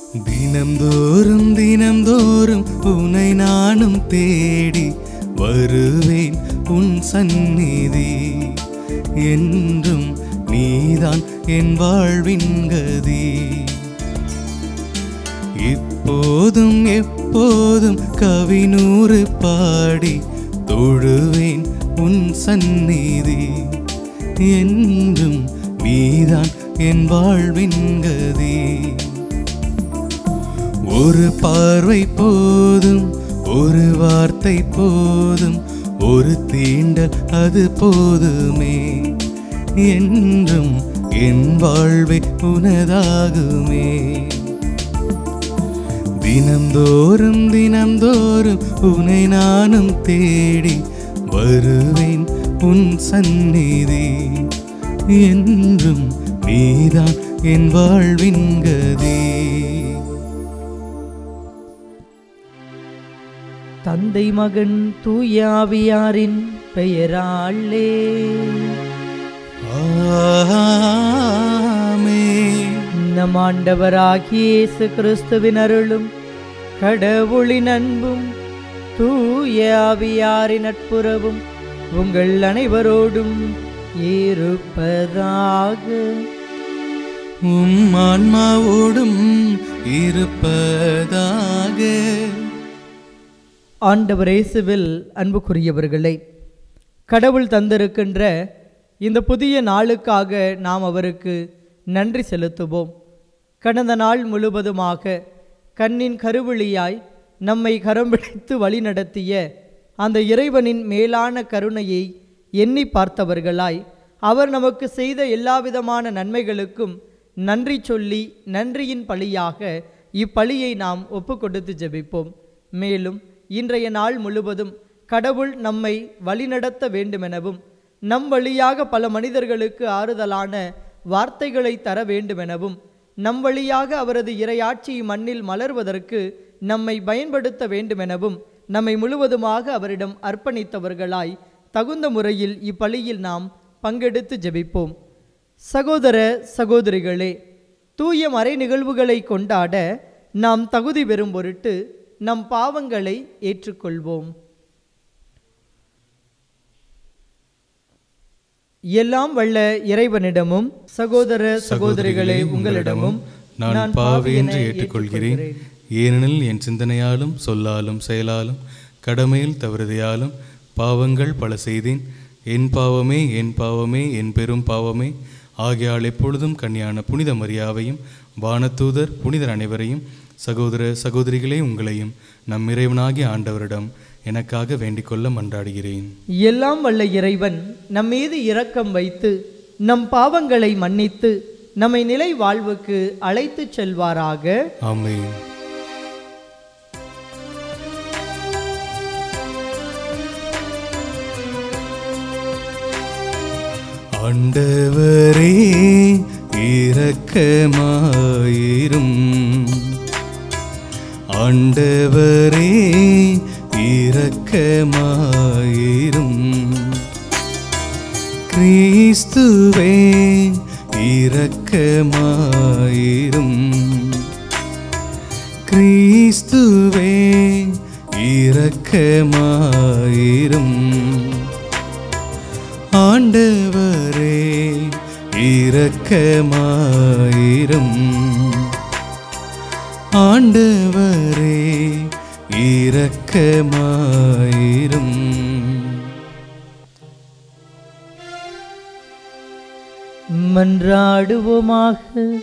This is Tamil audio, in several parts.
தினம்தோறும் தினம்தோறும் உன்னை நானும் தேடி வருவேன் உன் சந்நிதி என்றும் நீதான் என் வாழ்வின் கதி இப்போதும் எப்போதும் கவினூறு பாடி தொழுவேன் உன் சந்நிதி என்றும் நீதான் என் வாழ்வின் கதி ஒரு பார்வை போதும் ஒரு வார்த்தை போதும் ஒரு தீண்டல் அது போதுமே என்றும் என் வாழ்வை உனதாகுமே தினம்தோறும் தினம்தோறும் உன்னை நானும் தேடி வருவேன் உன் சந்நிதி என்றும் நீதான் என் வாழ்வின் கதி தந்தை மகன் தூயாவியாரின் பெயராலே ஆமென். நம் ஆண்டவராகிய இயேசு கிறிஸ்துவின் அருளும் கடவுளின் அன்பும் தூய ஆவியாரின் நட்புறவும் உங்கள் அனைவரோடும் இருப்பதாக உம் ஆன்மாவோடும் இருப்பதாக ஆண்டவர் இயேசுவில் அன்புக்குரியவர்களே கடவுள் தந்திருக்கின்ற இந்த புதிய நாளுக்காக நாம் அவருக்கு நன்றி செலுத்துவோம் கடந்த நாள் முழுவதுமாக கண்ணின் கருவிழியாய் நம்மை கரம் பிடித்து வழிநடத்திய அந்த இறைவனின் மேலான கருணையை எண்ணி பார்த்தவர்களாய் அவர் நமக்கு செய்த எல்லாவிதமான நன்மைகளுக்கும் நன்றி சொல்லி நன்றியின் பழியாக இப்பழியை நாம் ஒப்பு கொடுத்து ஜெபிப்போம் மேலும் இன்றைய நாள் முழுவதும் கடவுள் நம்மை வழிநடத்த வேண்டுமெனவும் நம் வழியாக பல மனிதர்களுக்கு ஆறுதலான வார்த்தைகளை தர வேண்டுமெனவும் நம் வழியாக அவரது இறையாட்சி மண்ணில் மலர்வதற்கு நம்மை பயன்படுத்த வேண்டுமெனவும் நம்மை முழுவதுமாக அவரிடம் அர்ப்பணித்தவர்களாய் தகுந்த முறையில் இப்பலியில் நாம் பங்கெடுத்து ஜெபிப்போம் சகோதர சகோதரிகளே தூய மறை நிகழ்வுகளை கொண்டாட நாம் தகுதி பெறும் பொருட்டு நம் பாவங்களை ஏற்றுக்கொள்வோம் எல்லாம் வல்ல இறைவனிடமும் சகோதர சகோதரிகளே உங்களிடமும் நான் பாவி என்று ஏற்றுக்கொள்கிறேன் ஏனெனில் என் சிந்தனையாலும் சொல்லாலும் செயலாலும் கடமையில் தவறுதையாலும் பாவங்கள் பல செய்தேன் என் பாவமே என் பாவமே என் பெரும் பாவமே ஆகையால் எப்பொழுதும் கன்னியான புனித மரியாவையும் வானதூதர் புனிதர் அனைவரையும் சகோதர சகோதரிகளே உங்களையும் நம் இறைவனாகிய ஆண்டவரிடம் எனக்காக வேண்டிக்கொள்ள மன்றாடுகிறேன் எல்லாம் வல்ல இறைவன் நம் மீது இரக்கம் வைத்து நம் பாவங்களை மன்னித்து நம்மை நிலை வாழ்வுக்கு அழைத்துச் செல்வாராக ஆமென் ஆண்டவரே இரக்கமாயிரும் ஆண்டவரே இரக்கமாயிரும் கிறிஸ்துவே இரக்கமாயிரும் கிறிஸ்துவே இரக்கமாயிரும் ஆண்டவரே இரக்கமாயிரும் ஆண்டவரே இரக்கமாயிரும் மன்றாடுவோமாக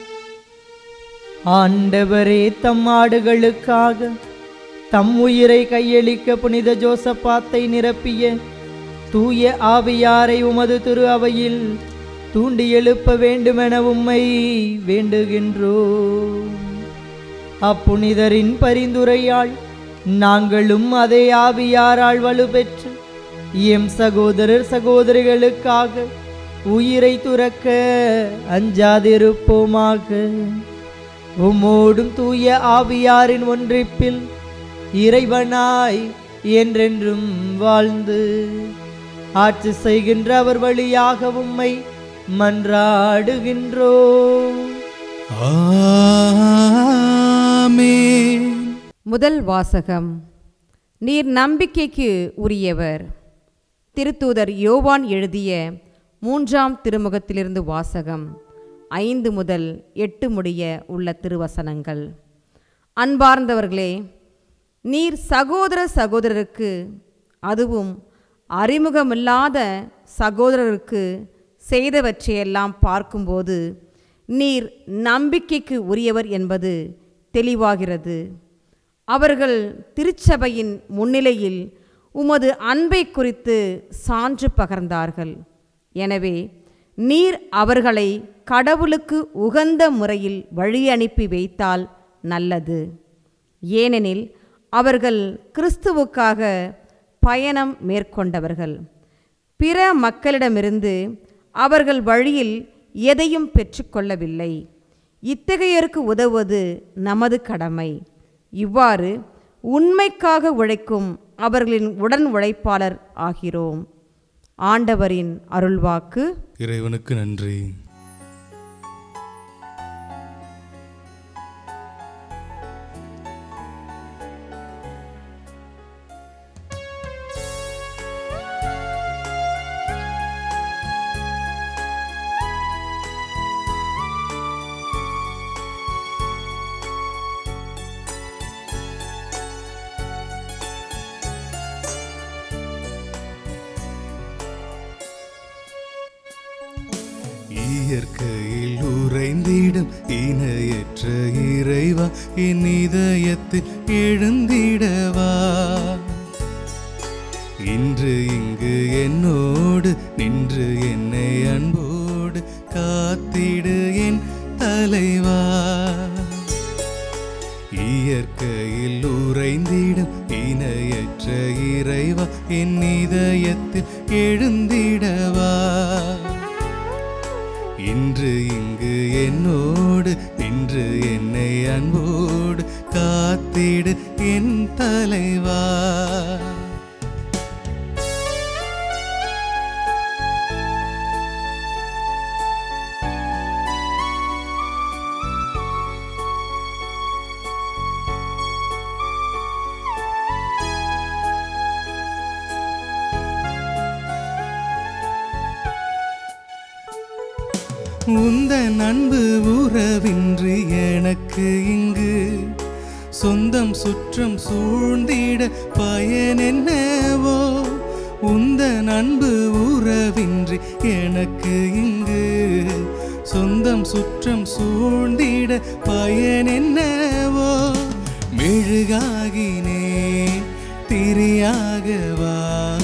ஆண்டவரே தம் ஆடுகளுக்காக தம் உயிரை கையளிக்க புனித ஜோசப்பாத்தை நிரப்பிய தூய ஆவியாரை உமது திரு அவையில் தூண்டி எழுப்ப வேண்டுமென உம்மை வேண்டுகின்றோம் அப்புனிதரின் பரிந்துரையால் நாங்களும் அதே ஆவியாரால் வலுப்பெற்று எம் சகோதரர் சகோதரிகளுக்காக உயிரை துறக்க அஞ்சாதிருப்போமாக உம்மோடும் தூய ஆவியாரின் ஒன்றிப்பில் இறைவனாய் என்றென்றும் வாழ்ந்து ஆட்சி செய்கின்ற அவர் வழியாக உம்மை மன்றாடுகின்றோம் ஆமென் முதல் வாசகம் நீர் நம்பிக்கைக்கு உரியவர் திருத்தூதர் யோவான் எழுதிய மூன்றாம் திருமுகத்திலிருந்து வாசகம் ஐந்து முதல் எட்டு முடிய உள்ள திருவசனங்கள் அன்பார்ந்தவர்களே நீர் சகோதர சகோதரருக்கு அதுவும் அறிமுகமில்லாத சகோதரருக்கு செய்தவற்றையெல்லாம் பார்க்கும்போது நீர் நம்பிக்கைக்கு உரியவர் என்பது தெளிவாகிறது அவர்கள் திருச்சபையின் முன்னிலையில் உமது அன்பை குறித்து சான்று பகர்ந்தார்கள் எனவே நீர் அவர்களை கடவுளுக்கு உகந்த முறையில் வழி அனுப்பி வைத்தால் நல்லது ஏனெனில் அவர்கள் கிறிஸ்துவுக்காக பயணம் மேற்கொண்டவர்கள் பிற மக்களிடமிருந்து அவர்கள் வழியில் எதையும் பெற்றுக்கொள்ளவில்லை இத்தகையோருக்கு உதவுவது நமது கடமை இவ்வாறு உண்மைக்காக உழைக்கும் அவர்களின் உடன் உழைப்பாளர் ஆகிறோம் ஆண்டவரின் அருள்வாக்கு இறைவனுக்கு நன்றி இயற்கையில் உறைந்திடும் இணையற்ற இறைவா என் இதயத்தில் எழுந்திடவா இன்று இங்கு என்னோடு நின்று என்னை அன்போடு காத்திடு என் தலைவா இயற்கையில் உறைந்திடும் இணையற்ற இறைவா என் இதயத்தில் எழுந்திடவா இன்று இங்கு என்னோடு நின்று என்னை அன்போடு காத்திடு என் தலைவா உந்தன் அன்பு உறவின்றி எனக்கு இங்கு சொந்தம் சுற்றம் சூழ்ந்திட பயன் என்னவோ உந்தன் அன்பு உறவின்றி எனக்கு இங்கு சொந்தம் சுற்றம் சூழ்ந்திட பயன் என்னவோ மெழுகாகினே திரியாகவா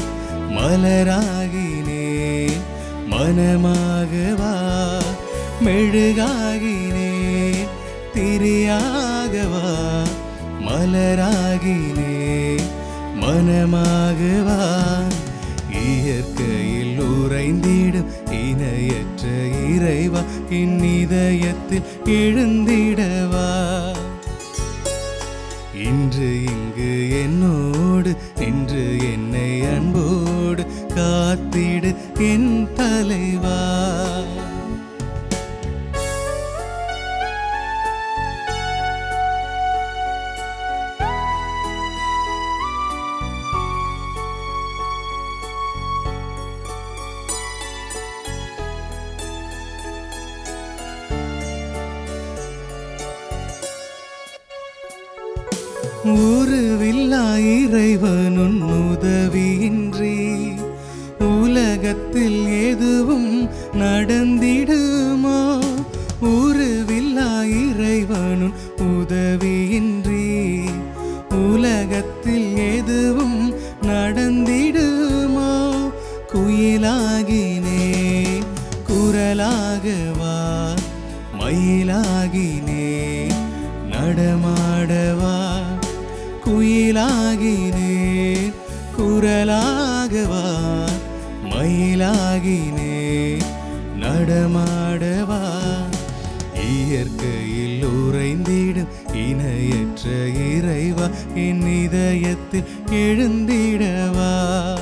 மலராகினே மனமாகவா மெழுகாகினே திரியாகவா மலராகினே மனமாகவா இயற்கையில் உறைந்திடும் இணையற்ற இறைவா என் இதயத்தில் எழுந்திடவா இன்று இங்கு என்னோடு நின்று என்னை அன்போடு காத்திடு என் தலைவா உருவில்லா இறைவனுன் உதவியின்றி உலகத்தில் எதுவும் நடந்திடுமோ உருவில்லா இறைவனுன் உதவியின்றி உலகத்தில் எதுவும் நடந்திடுமோ குயிலாகினே குரலாகவா மயிலாகினே நடமாடவா குயிலாகினே குரலாகவா மயிலாகினே நடமாடவா இயற்கையில் உறைந்திடும் இணையற்ற இறைவா என் இதயத்தில் எழுந்திடவா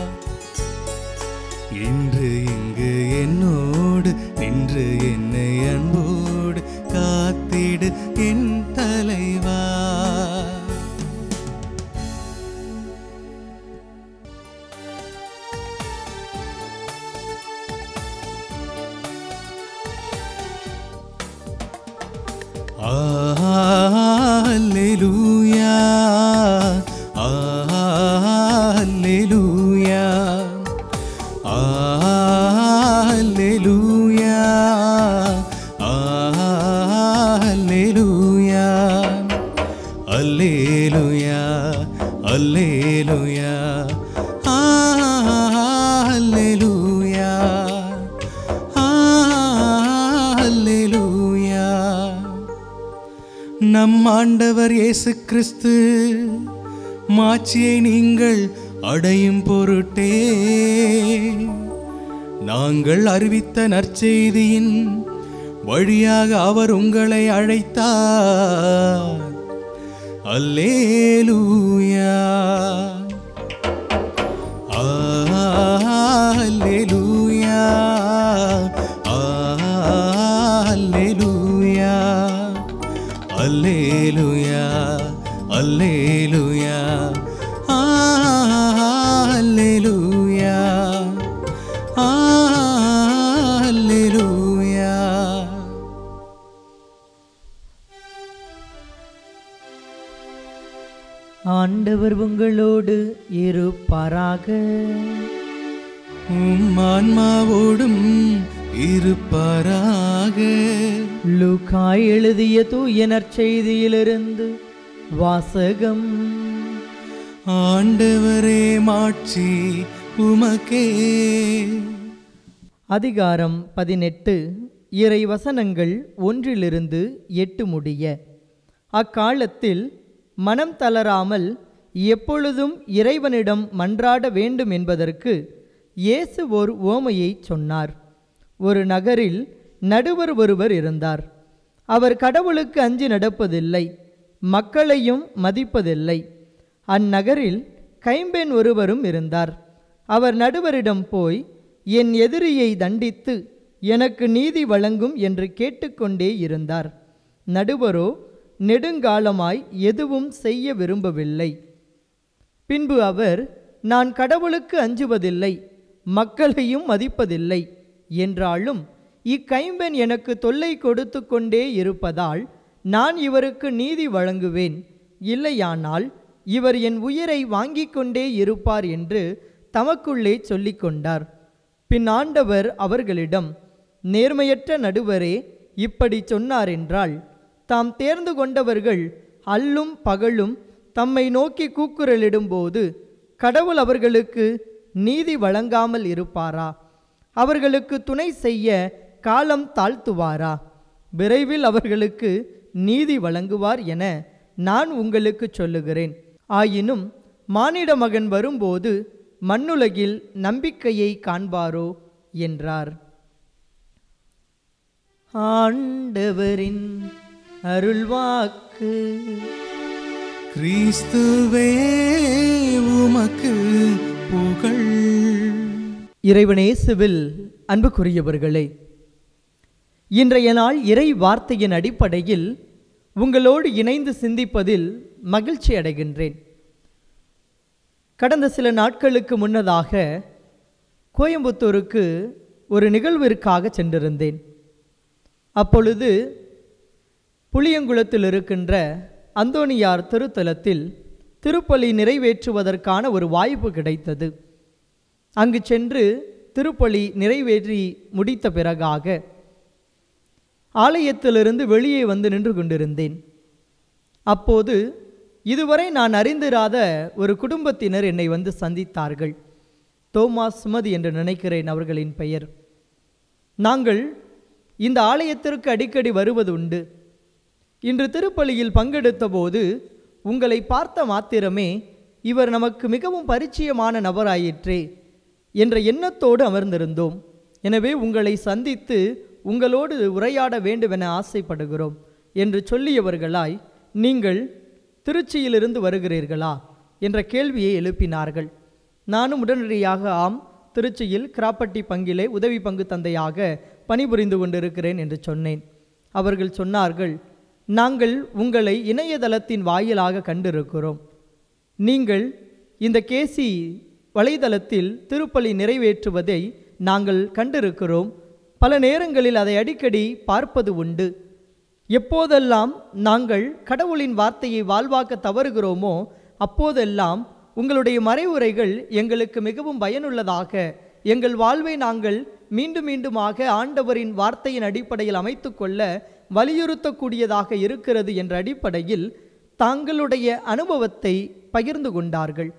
இன்று இங்கு என்னோடு நின்று என்னை அன்போடு காத்திடு என் தலைவா அல்லேலுயா அல்லேலுயா ஆ, அல்லேலுயா ஆ, அல்லேலுயா நம் ஆண்டவர் இயேசு கிறிஸ்து மாட்சியை நீங்கள் அடையும் பொருட்டே நாங்கள் அறிவித்த நற்செய்தியின் வழியாக அவர் உங்களை அழைத்தார் அல்லேலூயா ஆ, அல்லேலூயா ஆ, அல்லேலூயா அல்லேலூயா அல்லேலூயா ஆ, அல்லேலூயா ஆ, அல்லேலூயா ஆண்டவர் உங்களோடு இருப்பாராக உம் ஆன்மாவோடும் இருப்பாராக லூக்காய் எழுதிய தூய நற்செய்தியிலிருந்து வாசகம் ஆண்டவரே மாட்சி உமக்கே அதிகாரம் பதினெட்டு இறை வசனங்கள் ஒன்றிலிருந்து எட்டு முடிய அக்காலத்தில் மனம் தளராமல் எப்பொழுதும் இறைவனிடம் மன்றாட வேண்டும் என்பதற்கு இயேசு ஓர் உவமையை சொன்னார் ஒரு நகரில் நடுவர் ஒருவர் இருந்தார் அவர் கடவுளுக்கு அஞ்சி நடப்பதில்லை மக்களையும் மதிப்பதில்லை அந்நகரில் கைம்பெண் ஒருவரும் இருந்தார் அவர் நடுவரிடம் போய் என் எதிரியை தண்டித்து எனக்கு நீதி வழங்கும் என்று கேட்டுக்கொண்டே இருந்தார் நடுவரோ நெடுங்காலமாய் எதுவும் செய்ய விரும்பவில்லை பின்பு அவர் நான் கடவுளுக்கு அஞ்சுவதில்லை மக்களையும் மதிப்பதில்லை என்றாலும் இக்கைம்பெண் எனக்கு தொல்லை கொடுத்து கொண்டே இருப்பதால் நான் இவருக்கு நீதி வழங்குவேன் இல்லையானால் இவர் என் உயிரை வாங்கிக் கொண்டே இருப்பார் என்று தமக்குள்ளே சொல்லிக் கொண்டார் பின் ஆண்டவர் அவர்களிடம் நேர்மையற்ற நடுவரே இப்படி சொன்னார் என்றால் தாம் தேர்ந்து கொண்டவர்கள் அல்லும் பகலும் தம்மை நோக்கி கூக்குரலிடும்போது கடவுள் அவர்களுக்கு நீதி வழங்காமல் இருப்பாரா அவர்களுக்கு துணை செய்ய காலம் தாழ்த்துவாரா விரைவில் அவர்களுக்கு நீதி வழங்குவார் என நான் உங்களுக்கு சொல்லுகிறேன் ஆயினும் மானிட மகன் வரும்போது மண்ணுலகில் நம்பிக்கையை காண்பாரோ என்றார் ஆண்டவரின் அருள்வாக்கு கிறிஸ்துவே உமக்கு புகழ் இறைவனேசுவில் அன்புக்குரியவர்களே இன்றைய நாள் இறை வார்த்தையின் அடிப்படையில் உங்களோடு இணைந்து சிந்திப்பதில் மகிழ்ச்சி அடைகின்றேன் கடந்த சில நாட்களுக்கு முன்னதாக கோயம்புத்தூருக்கு ஒரு நிகழ்விற்காக சென்றிருந்தேன் அப்பொழுது புளியங்குளத்தில் இருக்கின்ற அந்தோணியார் திருத்தலத்தில் திருப்பலி நிறைவேற்றுவதற்கான ஒரு வாய்ப்பு கிடைத்தது அங்கு சென்று திருப்பலி நிறைவேற்றி முடித்த பிறகாக ஆலயத்திலிருந்து வெளியே வந்து நின்று கொண்டிருந்தேன் அப்போது இதுவரை நான் அறிந்திராத ஒரு குடும்பத்தினர் என்னை வந்து சந்தித்தார்கள் தோமாஸ் சுமதி என்று நினைக்கிறேன் அவர்களின் பெயர் நாங்கள் இந்த ஆலயத்திற்கு அடிக்கடி வருவது உண்டு இன்று திருப்பலியில் பங்கெடுத்த போது உங்களை பார்த்த மாத்திரமே இவர் நமக்கு மிகவும் பரிச்சயமான நபராயிற்றே என்ற எண்ணத்தோடு அமர்ந்திருந்தோம் எனவே உங்களை சந்தித்து உங்களோடு உரையாட வேண்டுமென ஆசைப்படுகிறோம் என்று சொல்லியவர்களாய் நீங்கள் திருச்சியிலிருந்து வருகிறீர்களா என்ற கேள்வியை எழுப்பினார்கள் நானும் உடனடியாக ஆம் திருச்சியில் கிராப்பட்டி பங்கிலே உதவி பங்கு தந்தையாக பணிபுரிந்து கொண்டிருக்கிறேன் என்று சொன்னேன் அவர்கள் சொன்னார்கள் நாங்கள் உங்களை இணையதளத்தின் வாயிலாக கண்டிருக்கிறோம் நீங்கள் இந்த கேசி வலைதளத்தில் திருப்பலி நிறைவேற்றுவதை நாங்கள் கண்டிருக்கிறோம் பல நேரங்களில் அதை அடிக்கடி பார்ப்பது உண்டு எப்போதெல்லாம் நாங்கள் கடவுளின் வார்த்தையை வாழ்வாக்க தவறுகிறோமோ அப்போதெல்லாம் உங்களுடைய மறைவுரைகள் எங்களுக்கு மிகவும் பயனுள்ளதாக எங்கள் வாழ்வை நாங்கள் மீண்டும் மீண்டுமாக ஆண்டவரின் வார்த்தையின் அடிப்படையில் அமைத்துக்கொள்ள வலியுறுத்தக்கூடியதாக இருக்கிறது என்ற அடிப்படையில் தாங்களுடைய அனுபவத்தை பகிர்ந்து கொண்டார்கள்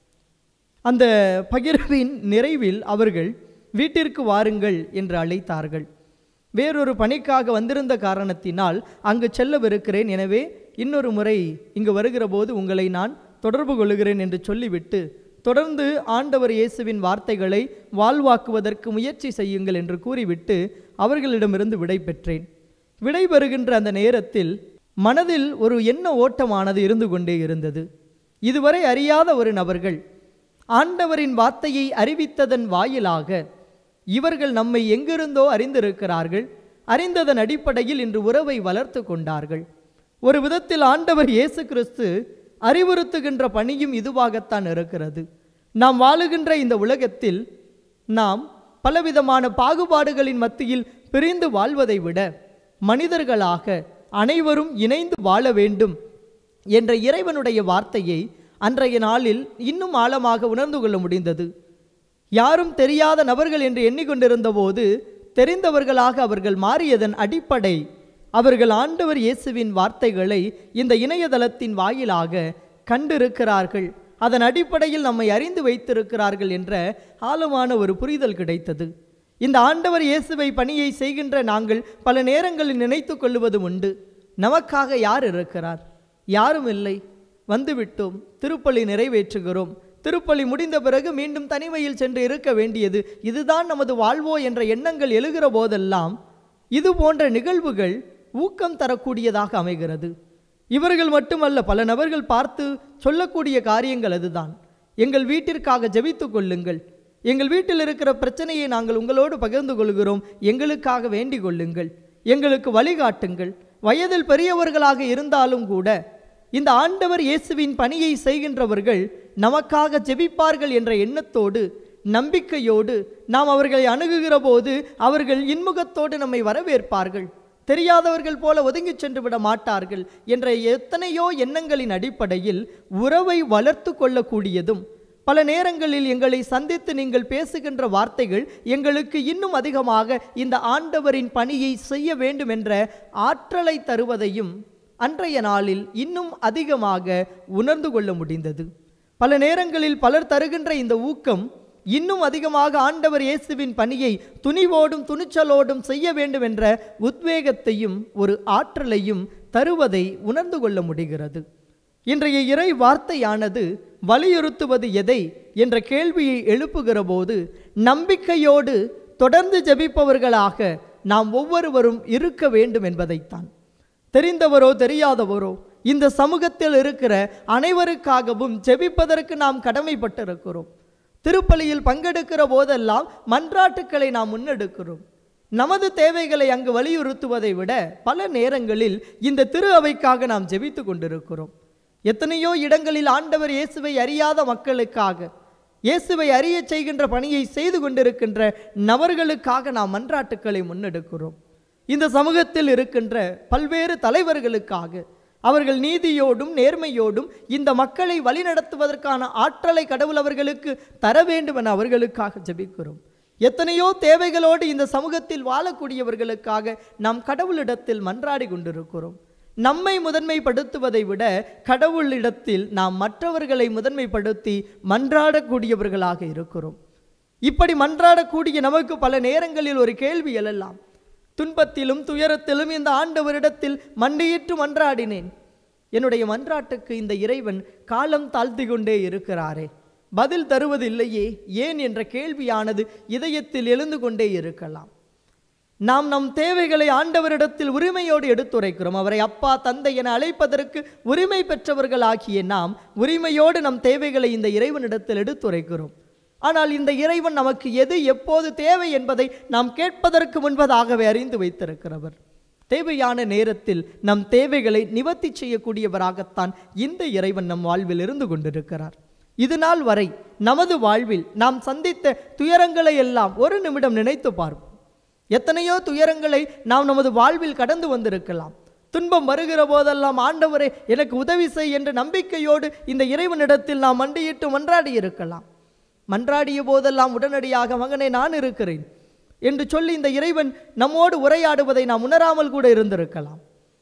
அந்த பகிர்வின் நிறைவில் அவர்கள் வீட்டிற்கு வாருங்கள் என்று அழைத்தார்கள் வேறொரு பணிக்காக வந்திருந்த காரணத்தினால் அங்கு செல்லவிருக்கிறேன் எனவே இன்னொரு முறை இங்கு வருகிற போது உங்களை நான் தொடர்பு கொள்கிறேன் என்று சொல்லிவிட்டு தொடர்ந்து ஆண்டவர் இயேசுவின் வார்த்தைகளை வாழ்வாக்குவதற்கு முயற்சி செய்யுங்கள் என்று கூறிவிட்டு அவர்களிடமிருந்து விடை பெற்றேன் விடை பெறுகின்ற அந்த நேரத்தில் மனதில் ஒரு எண்ண ஓட்டமானது இருந்து கொண்டே இருந்தது இதுவரை அறியாத ஒரு நபர்கள் ஆண்டவரின் வார்த்தையை அறிவித்ததன் வாயிலாக இவர்கள் நம்மை எங்கிருந்தோ அறிந்திருக்கிறார்கள் அறிந்ததன் அடிப்படையில் இன்று உறவை வளர்த்து கொண்டார்கள் ஒரு விதத்தில் ஆண்டவர் இயேசு கிறிஸ்து அறிவுறுத்துகின்ற பணியும் இதுவாகத்தான் இருக்கிறது நாம் வாழுகின்ற இந்த உலகத்தில் நாம் பலவிதமான பாகுபாடுகளின் மத்தியில் பிரிந்து வாழ்வதை விட மனிதர்களாக அனைவரும் இணைந்து வாழ வேண்டும் என்ற இறைவனுடைய வார்த்தையை அன்றைய நாளில் இன்னும் ஆழமாக உணர்ந்து கொள்ள முடிந்தது யாரும் தெரியாத நபர்கள் என்று எண்ணிக்கொண்டிருந்த போது தெரிந்தவர்களாக அவர்கள் மாறியதன் அடிப்படை அவர்கள் ஆண்டவர் இயேசுவின் வார்த்தைகளை இந்த இணையதளத்தின் வாயிலாக கண்டிருக்கிறார்கள் அதன் அடிப்படையில் நம்மை அறிந்து வைத்திருக்கிறார்கள் என்ற ஆழமான ஒரு புரிதல் கிடைத்தது இந்த ஆண்டவர் இயேசுவை பணியை செய்கின்ற நாங்கள் பல நேரங்களில் நினைத்து கொள்வது உண்டு நமக்காக யார் இருக்கிறார் யாரும் இல்லை வந்துவிட்டோம் திருப்பலி நிறைவேற்றுகிறோம் திருப்பலி முடிந்த பிறகு மீண்டும் தனிமையில் சென்று இருக்க வேண்டியது இதுதான் நமது வாழ்வோ என்ற எண்ணங்கள் எழுகிற போதெல்லாம் இது போன்ற நிகழ்வுகள் ஊக்கம் தரக்கூடியதாக அமைகிறது இவர்கள் மட்டுமல்ல பல நபர்கள் பார்த்து சொல்லக்கூடிய காரியங்கள் அதுதான் எங்கள் வீட்டிற்காக ஜெபித்துக் கொள்ளுங்கள் எங்கள் வீட்டில் இருக்கிற பிரச்சனையை நாங்கள் உங்களோடு பகிர்ந்து கொள்கிறோம் எங்களுக்காக வேண்டிக் கொள்ளுங்கள் எங்களுக்கு வழிகாட்டுங்கள் வயதில் பெரியவர்களாக இருந்தாலும் கூட இந்த ஆண்டவர் இயேசுவின் பணியை செய்கின்றவர்கள் நமக்காக ஜெபிப்பார்கள் என்ற எண்ணத்தோடு நம்பிக்கையோடு நாம் அவர்களை அணுகுகிற போது அவர்கள் இன்முகத்தோடு நம்மை வரவேற்பார்கள் தெரியாதவர்கள் போல ஒதுங்கிச் சென்று விட மாட்டார்கள் என்ற எத்தனையோ எண்ணங்களின் அடிப்படையில் உறவை வளர்த்து கொள்ளக்கூடியதும் பல நேரங்களில் எங்களை சந்தித்து நீங்கள் பேசுகின்ற வார்த்தைகள் எங்களுக்கு இன்னும் அதிகமாக இந்த ஆண்டவரின் பணியை செய்ய வேண்டும் என்ற ஆற்றலை தருவதையும் அன்றைய நாளில் இன்னும் அதிகமாக உணர்ந்து கொள்ள முடிந்தது பல நேரங்களில் பலர் தருகின்ற இந்த ஊக்கம் இன்னும் அதிகமாக ஆண்டவர் இயேசுவின் பணியை துணிவோடும் துணிச்சலோடும் செய்ய வேண்டும் என்ற உத்வேகத்தையும் ஒரு ஆற்றலையும் தருவதை உணர்ந்து கொள்ள முடிகிறது இன்றைய இறை வார்த்தையானது வலியுறுத்துவது எதை என்ற கேள்வியை எழுப்புகிற போது நம்பிக்கையோடு தொடர்ந்து ஜெபிப்பவர்களாக நாம் ஒவ்வொருவரும் இருக்க வேண்டும் என்பதைத்தான் தெரிந்தவரோ தெரியாதவரோ இந்த சமூகத்தில் இருக்கிற அனைவருக்காகவும் ஜெபிப்பதற்கு நாம் கடமைப்பட்டிருக்கிறோம் திருப்பலியில் பங்கெடுக்கிற போதெல்லாம் மன்றாட்டுக்களை நாம் முன்னெடுக்கிறோம் நமது தேவைகளை அங்கு வலியுறுத்துவதை விட பல நேரங்களில் இந்த திரு அவைக்காக நாம் ஜெபித்து கொண்டிருக்கிறோம் எத்தனையோ இடங்களில் ஆண்டவர் இயேசுவை அறியாத மக்களுக்காக இயேசுவை அறிய செய்கின்ற பணியை செய்து கொண்டிருக்கின்ற நபர்களுக்காக நாம் மன்றாட்டுக்களை முன்னெடுக்கிறோம் இந்த சமூகத்தில் இருக்கின்ற பல்வேறு தலைவர்களுக்காக அவர்கள் நீதியோடும் நேர்மையோடும் இந்த மக்களை வழிநடத்துவதற்கான ஆற்றலை கடவுள் அவர்களுக்கு தர வேண்டும் என அவர்களுக்காக ஜெபிக்கிறோம் எத்தனையோ தேவைகளோடு இந்த சமூகத்தில் வாழக்கூடியவர்களுக்காக நாம் கடவுளிடத்தில் மன்றாடி கொண்டிருக்கிறோம் நம்மை முதன்மைப்படுத்துவதை விட கடவுளிடத்தில் நாம் மற்றவர்களை முதன்மைப்படுத்தி மன்றாடக்கூடியவர்களாக இருக்கிறோம் இப்படி மன்றாடக்கூடிய நமக்கு பல நேரங்களில் ஒரு கேள்வி எழலாம் துன்பத்திலும் துயரத்திலும் இந்த ஆண்டவரிடத்தில் மண்டியிட்டு மன்றாடினேன் என்னுடைய மன்றாட்டுக்கு இந்த இறைவன் காலம் தாழ்த்தி கொண்டே இருக்கிறாரே பதில் தருவதில்லையே ஏன் என்ற கேள்வியானது இதயத்தில் எழுந்து கொண்டே இருக்கலாம் நாம் நம் தேவைகளை ஆண்டவரிடத்தில் உரிமையோடு எடுத்துரைக்கிறோம் அவரை அப்பா தந்தை என அழைப்பதற்கு உரிமை பெற்றவர்களாகிய நாம் உரிமையோடு நம் தேவைகளை இந்த இறைவனிடத்தில் எடுத்துரைக்கிறோம் ஆனால் இந்த இறைவன் நமக்கு எது எப்போது தேவை என்பதை நாம் கேட்பதற்கு முன்பதாகவே அறிந்து வைத்திருக்கிறவர் தேவையான நேரத்தில் நம் தேவைகளை நிவர்த்தி செய்யக்கூடியவராகத்தான் இந்த இறைவன் நம் வாழ்வில் இருந்து கொண்டிருக்கிறார் இது நாள் வரை நமது வாழ்வில் நாம் சந்தித்த துயரங்களை எல்லாம் ஒரு நிமிடம் நினைத்து பார்ப்போம் எத்தனையோ துயரங்களை நாம் நமது வாழ்வில் கடந்து வந்திருக்கலாம் துன்பம் வருகிற போதெல்லாம் ஆண்டவரே எனக்கு உதவி செய் என்ற நம்பிக்கையோடு இந்த இறைவனிடத்தில் நாம் மண்டியிட்டு மன்றாடி இருக்கலாம் மன்றாடிய போதெல்லாம் உடனடியாக மகனே நான் இருக்கிறேன் என்று சொல்லி இந்த இறைவன் நம்மோடு உரையாடுவதை நாம் உணராமல் கூட இருந்திருக்கலாம்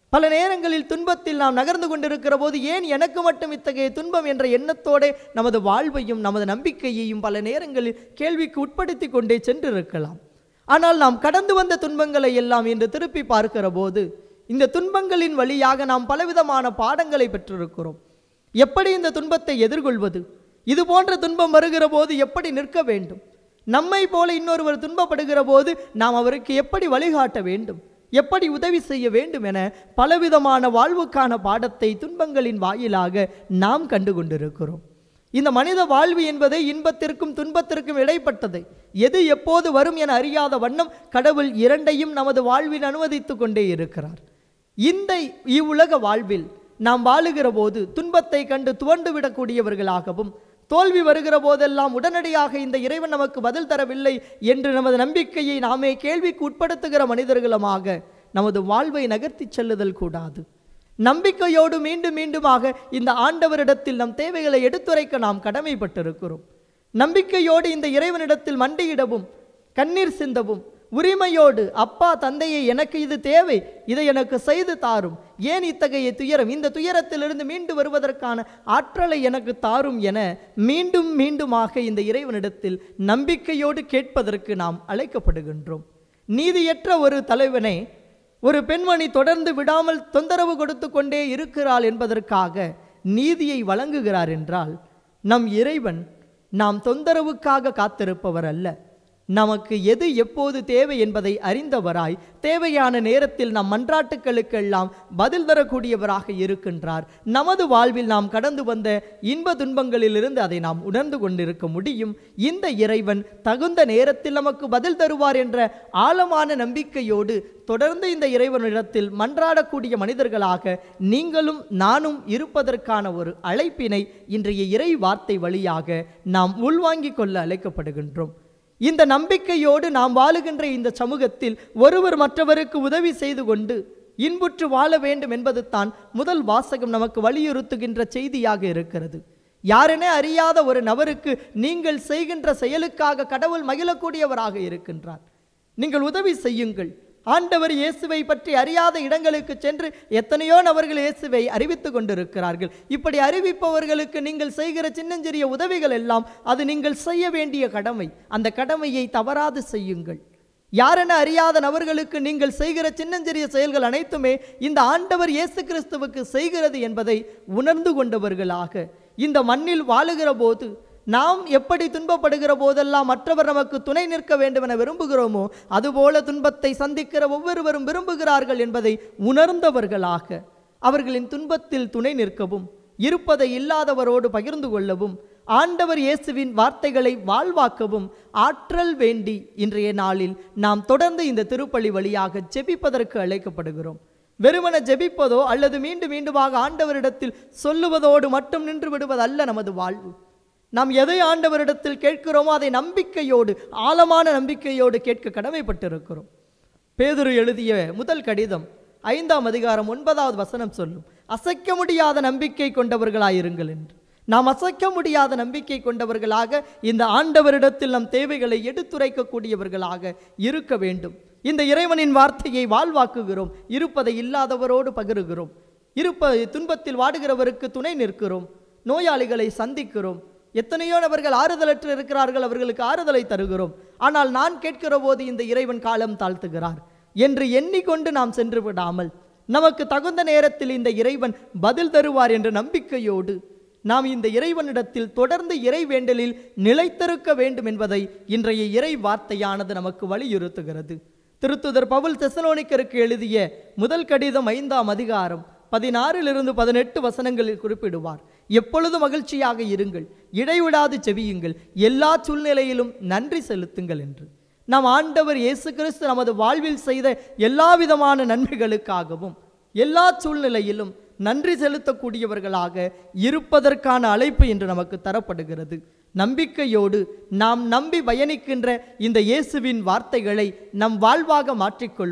பல நேரங்களில் துன்பத்தில் நாம் நகர்ந்து கொண்டிருக்கிற போது ஏன் எனக்கு மட்டும் இத்தகைய துன்பம் என்ற எண்ணத்தோடே நமது வாழ்வையும் நமது நம்பிக்கையையும் பல நேரங்களில் கேள்விக்கு உட்படுத்தி கொண்டே சென்றிருக்கலாம் ஆனால் நாம் கடந்து வந்த துன்பங்களை எல்லாம் இன்று திருப்பி பார்க்கிற போது இந்த துன்பங்களின் வழியாக நாம் பலவிதமான பாடங்களை பெற்றிருக்கிறோம் எப்படி இந்த துன்பத்தை எதிர்கொள்வது இது போன்ற துன்பம் வருகிற போது எப்படி நிற்க வேண்டும் நம்மை போல இன்னொருவர் துன்பப்படுகிற போது நாம் அவருக்கு எப்படி வழிகாட்ட வேண்டும் எப்படி உதவி செய்ய வேண்டும் என பலவிதமான வாழ்வுக்கான பாடத்தை துன்பங்களின் வாயிலாக நாம் கண்டு கொண்டிருக்கிறோம் இந்த மனித வாழ்வு என்பதை இன்பத்திற்கும் துன்பத்திற்கும் இடைப்பட்டது எது எப்போது வரும் என அறியாத வண்ணம் கடவுள் இரண்டையும் நமது வாழ்வில் அனுமதித்து கொண்டே இருக்கிறார் இந்த இவ்வுலக வாழ்வில் நாம் வாழுகிற போது துன்பத்தை கண்டு துவண்டு விடக்கூடியவர்களாகவும் தோல்வி வருகிற போதெல்லாம் உடனடியாக இந்த இறைவன் நமக்கு பதில் தரவில்லை என்று நமது நம்பிக்கையை நாமே கேள்விக்கு உட்படுத்துகிற மனிதர்களுமாக நமது வாழ்வை நகர்த்தி செல்லுதல் கூடாது நம்பிக்கையோடு மீண்டும் மீண்டுமாக இந்த ஆண்டவரிடத்தில் நம் தேவைகளை எடுத்துரைக்க நாம் கடமைப்பட்டிருக்கிறோம் நம்பிக்கையோடு இந்த இறைவனிடத்தில் மண்டியிடவும் கண்ணீர் சிந்தவும் உரிமையோடு அப்பா தந்தையை எனக்கு இது தேவை இதை எனக்கு செய்து தாரும் ஏன் இத்தகைய துயரம் இந்த துயரத்திலிருந்து மீண்டு வருவதற்கான ஆற்றலை எனக்கு தாரும் என மீண்டும் மீண்டுமாக இந்த இறைவனிடத்தில் நம்பிக்கையோடு கேட்பதற்கு நாம் அழைக்கப்படுகின்றோம் நீதியற்ற ஒரு தலைவனை ஒரு பெண்மணி தொடர்ந்து விடாமல் தொந்தரவு கொடுத்து கொண்டே இருக்கிறாள் என்பதற்காக நீதியை வழங்குகிறார் என்றால் நம் இறைவன் நாம் தொந்தரவுக்காக காத்திருப்பவர் அல்ல நமக்கு எது எப்போது தேவை என்பதை அறிந்தவராய் தேவையான நேரத்தில் நம் மன்றாட்டுக்களுக்கெல்லாம் பதில் தரக்கூடியவராக இருக்கின்றார் நமது வாழ்வில் நாம் கடந்து வந்த இன்ப துன்பங்களிலிருந்து அதை நாம் உணர்ந்து கொண்டிருக்க முடியும் இந்த இறைவன் தகுந்த நேரத்தில் நமக்கு பதில் தருவார் என்ற ஆழமான நம்பிக்கையோடு தொடர்ந்து இந்த இறைவனிடத்தில் மன்றாடக்கூடிய மனிதர்களாக நீங்களும் நானும் இருப்பதற்கான ஒரு அழைப்பினை இன்றைய இறை வார்த்தை வழியாக நாம் உள்வாங்கிக் கொள்ள அழைக்கப்படுகின்றோம் இந்த நம்பிக்கையோடு நாம் வாழுகின்ற இந்த சமூகத்தில் ஒருவர் மற்றவருக்கு உதவி செய்து கொண்டு இன்புற்று வாழ வேண்டும் என்பது தான் முதல் வாசகம் நமக்கு வலியுறுத்துகின்ற செய்தியாக இருக்கிறது யாரென அறியாத ஒரு நபருக்கு நீங்கள் செய்கின்ற செயலுக்காக கடவுள் மகிழக்கூடியவராக இருக்கின்றார் நீங்கள் உதவி செய்யுங்கள் ஆண்டவர் இயேசுவை பற்றி அறியாத இடங்களுக்கு சென்று எத்தனையோ நபர்கள் இயேசுவை அறிவித்து கொண்டிருக்கிறார்கள் இப்படி அறிவிப்பவர்களுக்கு நீங்கள் செய்கிற சின்னஞ்சிறிய உதவிகள் எல்லாம் அது நீங்கள் செய்ய வேண்டிய கடமை அந்த கடமையை தவறாது செய்யுங்கள் யாரென அறியாத நபர்களுக்கு நீங்கள் செய்கிற சின்னஞ்சிறிய செயல்கள் அனைத்துமே இந்த ஆண்டவர் இயேசு கிறிஸ்துவுக்கு செய்கிறது என்பதை உணர்ந்து கொண்டவர்களாக இந்த மண்ணில் வாழுகிற போது நாம் எப்படி துன்பப்படுகிற போதெல்லாம் மற்றவர் நமக்கு துணை நிற்க வேண்டும் என விரும்புகிறோமோ அதுபோல துன்பத்தை சந்திக்கிற ஒவ்வொருவரும் விரும்புகிறார்கள் என்பதை உணர்ந்தவர்களாக அவர்களின் துன்பத்தில் துணை நிற்கவும் இருப்பதை இல்லாதவரோடு பகிர்ந்து கொள்ளவும் ஆண்டவர் இயேசுவின் வார்த்தைகளை வாழ்வாக்கவும் ஆற்றல் வேண்டி இன்றைய நாளில் நாம் தொடர்ந்து இந்த திருப்பலி வழியாக ஜெபிப்பதற்கு அழைக்கப்படுகிறோம் வெறுமன ஜெபிப்பதோ அல்லது மீண்டும் மீண்டுமாக ஆண்டவரிடத்தில் சொல்லுவதோடு மட்டும் நின்று விடுவதல்ல நமது வாழ்வு நாம் எதை ஆண்டவரிடத்தில் கேட்கிறோமோ அதை நம்பிக்கையோடு ஆழமான நம்பிக்கையோடு கேட்க கடமைப்பட்டிருக்கிறோம் பேதுரு எழுதிய முதல் கடிதம் ஐந்தாம் அதிகாரம் ஒன்பதாவது வசனம் சொல்லும் அசைக்க முடியாத நம்பிக்கை கொண்டவர்களாயிருங்கள் என்று நாம் அசைக்க முடியாத நம்பிக்கை கொண்டவர்களாக இந்த ஆண்டவரிடத்தில் நம் தேவைகளை எடுத்துரைக்கக்கூடியவர்களாக இருக்க வேண்டும் இந்த இறைவனின் வார்த்தையை வாழ்வாக்குகிறோம் இருப்பதை இல்லாதவரோடு பகிருகிறோம் இருப்ப துன்பத்தில் வாடுகிறவருக்கு துணை நிற்கிறோம் நோயாளிகளை சந்திக்கிறோம் எத்தனையோ நபர்கள் ஆறுதலற்று இருக்கிறார்கள் அவர்களுக்கு ஆறுதலை தருகிறோம் ஆனால் நான் கேட்கிற போது இந்த இறைவன் காலம் தாழ்த்துகிறார் என்று எண்ணிக்கொண்டு நாம் சென்று விடாமல் நமக்கு தகுந்த நேரத்தில் இந்த இறைவன் பதில் தருவார் என்ற நம்பிக்கையோடு நாம் இந்த இறைவனிடத்தில் தொடர்ந்து இறை வேண்டலில் நிலைத்திருக்க வேண்டும் என்பதை இன்றைய இறை வார்த்தையானது நமக்கு வலியுறுத்துகிறது திருத்துதர் பவுல் தெசலோனிக்கருக்கு எழுதிய முதல் கடிதம் ஐந்தாம் அதிகாரம் பதினாறிலிருந்து பதினெட்டு வசனங்களில் குறிப்பிடுவார் எப்பொழுதும் மகிழ்ச்சியாக இருங்கள் இடைவிடாது செவியுங்கள் எல்லா சூழ்நிலையிலும் நன்றி செலுத்துங்கள் என்று நம் ஆண்டவர் இயேசு கிறிஸ்து நமது வாழ்வில் செய்த எல்லா விதமான நன்மைகளுக்காகவும் எல்லா சூழ்நிலையிலும் நன்றி செலுத்தக்கூடியவர்களாக இருப்பதற்கான அழைப்பு இன்று நமக்கு தரப்படுகிறது நம்பிக்கையோடு நாம் நம்பி பயணிக்கின்ற இந்த இயேசுவின் வார்த்தைகளை நம் வாழ்வாக மாற்றிக்கொள்வோம்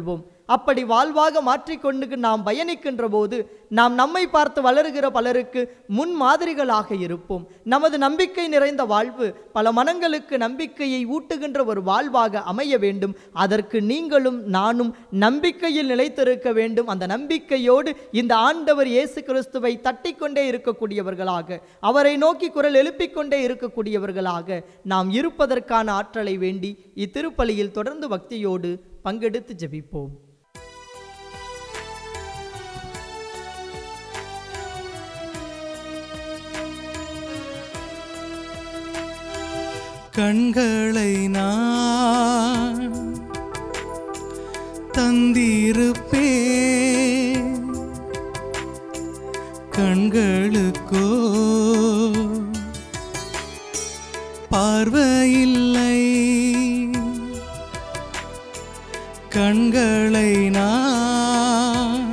அப்படி வாழ்வாக மாற்றிக்கொண்டு நாம் பயணிக்கின்ற போது நாம் நம்மை பார்த்து வளருகிற பலருக்கு முன் மாதிரிகளாக இருப்போம் நமது நம்பிக்கை நிறைந்த வாழ்வு பல மனங்களுக்கு நம்பிக்கையை ஊட்டுகின்ற ஒரு வாழ்வாக அமைய வேண்டும் அதற்கு நீங்களும் நானும் நம்பிக்கையில் நிலைத்திருக்க வேண்டும் அந்த நம்பிக்கையோடு இந்த ஆண்டவர் இயேசு கிறிஸ்துவை தட்டிக்கொண்டே இருக்கக்கூடியவர்களாக அவரை நோக்கி குரல் எழுப்பிக் கொண்டே இருக்கக்கூடியவர்களாக நாம் இருப்பதற்கான ஆற்றலை வேண்டி இத்திருப்பலியில் தொடர்ந்து பக்தியோடு பங்கெடுத்து ஜெபிப்போம் கண்களை நான் தந்திருப்பே கண்களுக்கோ பார்வையில்லை கண்களை நான்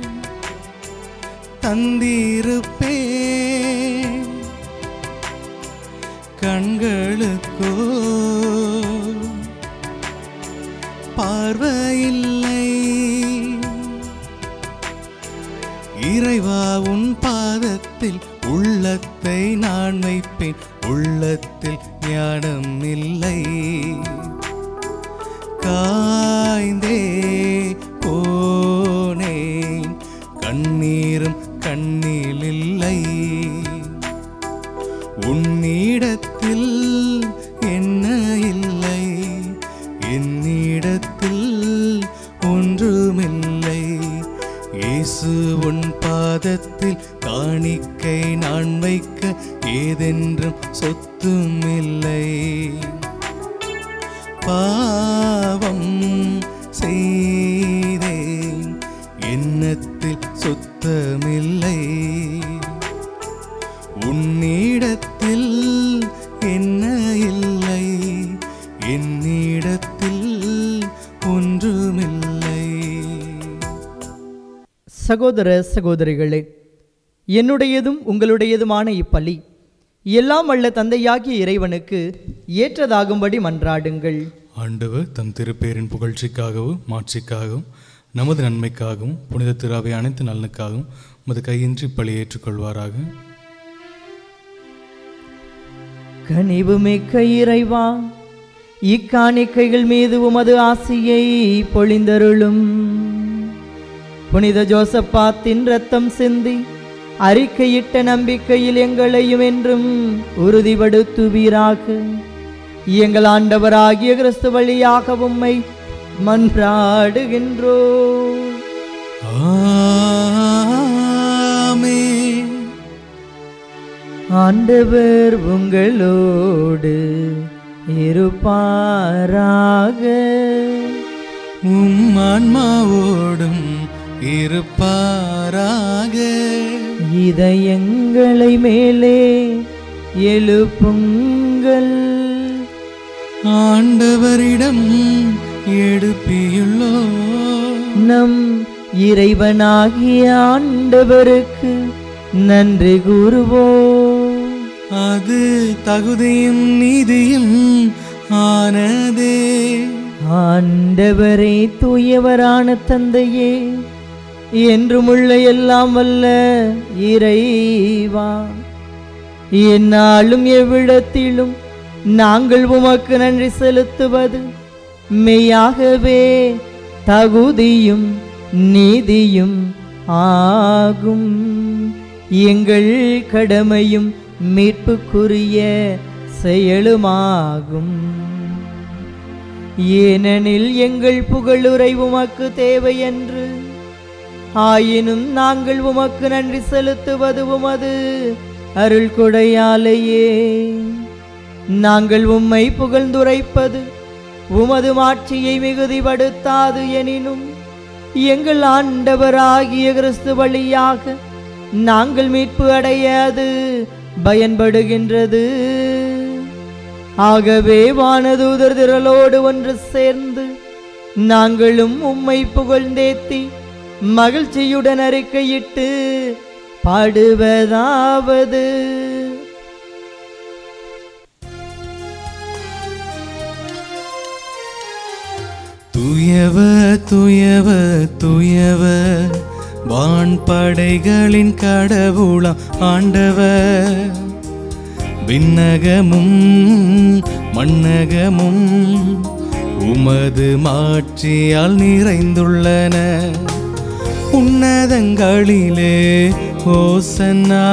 தந்திருப்பே கண்களுக்கோ பார்வையில்லை இறைவா உன் பாதத்தில் உள்ளத்தை நான் வைப்பேன் உள்ளத்தில் ஞானம் இல்லை காய்ந்தே போனேன் கண்ணீரும் கண்ணில் இல்லை உன்னிடத்தில் என்ன இல்லை என்னிடத்தில் ஒன்றுமில்லை இயேசு உன் பாதத்தில் காணிக்கை நான் வைக்க ஏதென்றும் சொத்தும் இல்லை பாவம் செய்தேன் எண்ணத்தில் சுத்தமில்லை உன்னிடத்தில் என்ன இல்லை என்னிடத்தில் ஒன்றுமில்லை சகோதர சகோதரிகளே என்னுடையதும் உங்களுடையதுமான இப்பலி எல்லாம் வல்ல தந்தையாகிய இறைவனுக்கு ஏற்றதாகும்படி மன்றாடுங்கள் ஆண்டவர் தம் திருப்பேரின் புகழ்ச்சிக்காகவும் மாட்சிக்காகவும் நமது நன்மைக்காகவும் புனித திராவை அனைத்து நலனுக்காகவும் உமது கையின்றி பழி ஏற்றுக்கொள்வாராக கனிவு மிக்க இறைவா இக்காணிக்கைகள் மீது உமது ஆசியை பொழிந்தருளும் புனித ஜோசப்பாத்தின் ரத்தம் சிந்தி அறிக்கையிட்ட நம்பிக்கையில் எங்களையும் என்றும் உறுதிப்படுத்துவீராக எங்கள் ஆண்டவராகிய கிறிஸ்து வழியாக உம்மை மன்றாடுகின்றோ ஆமென். ஆண்டவர் உங்களோடு இருப்பாராக உம் ஆன்மாவோடும் இருப்பாராக இதயங்களை மேலே எழுப்புங்கள் ஆண்டவரிடம் எடுப்பியுள்ளோ நம் இறைவனாகிய ஆண்டவருக்கு நன்றி கூறுவோம் அது தகுதியும் நீதியும் ஆனதே ஆண்டவரே தூயவரான தந்தையே என்றுமுள்ள எல்லாம் வல்ல இறைவா எந்நாளும் எவ்விடத்திலும் நாங்கள் உமக்கு நன்றி செலுத்துவது மெய்யாகவே தகுதியும் நீதியும் ஆகும் எங்கள் கடமையும் மீட்புக்குரிய செயலுமாகும் ஏனெனில் எங்கள் புகழுரை உமக்கு தேவை என்று ஆயினும் நாங்கள் உமக்கு நன்றி செலுத்துவது உமது அருள் கொடையாலேயே நாங்கள் உம்மை புகழ்ந்துரைப்பது உமது மாட்சியை மிகுதிப்படுத்தாது எனினும் எங்கள் ஆண்டவராகிய கிறிஸ்து வழியாக நாங்கள் மீட்பு அடையாது பயன்படுகின்றது ஆகவே வானதூதர் திரளோடு ஒன்று சேர்ந்து நாங்களும் உம்மை புகழ்ந்தேத்தி மகிழ்ச்சியுடன் அறிக்கையிட்டு பாடுவதாவது தூய தூயவர் தூயவர் தூயவர் வான்படைகளின் கடவுளாம் ஆண்டவர் விண்ணகமும் மண்ணகமும் உமது மாட்சியால் நிறைந்துள்ளன உன்னதங்களிலே ஓசன்னா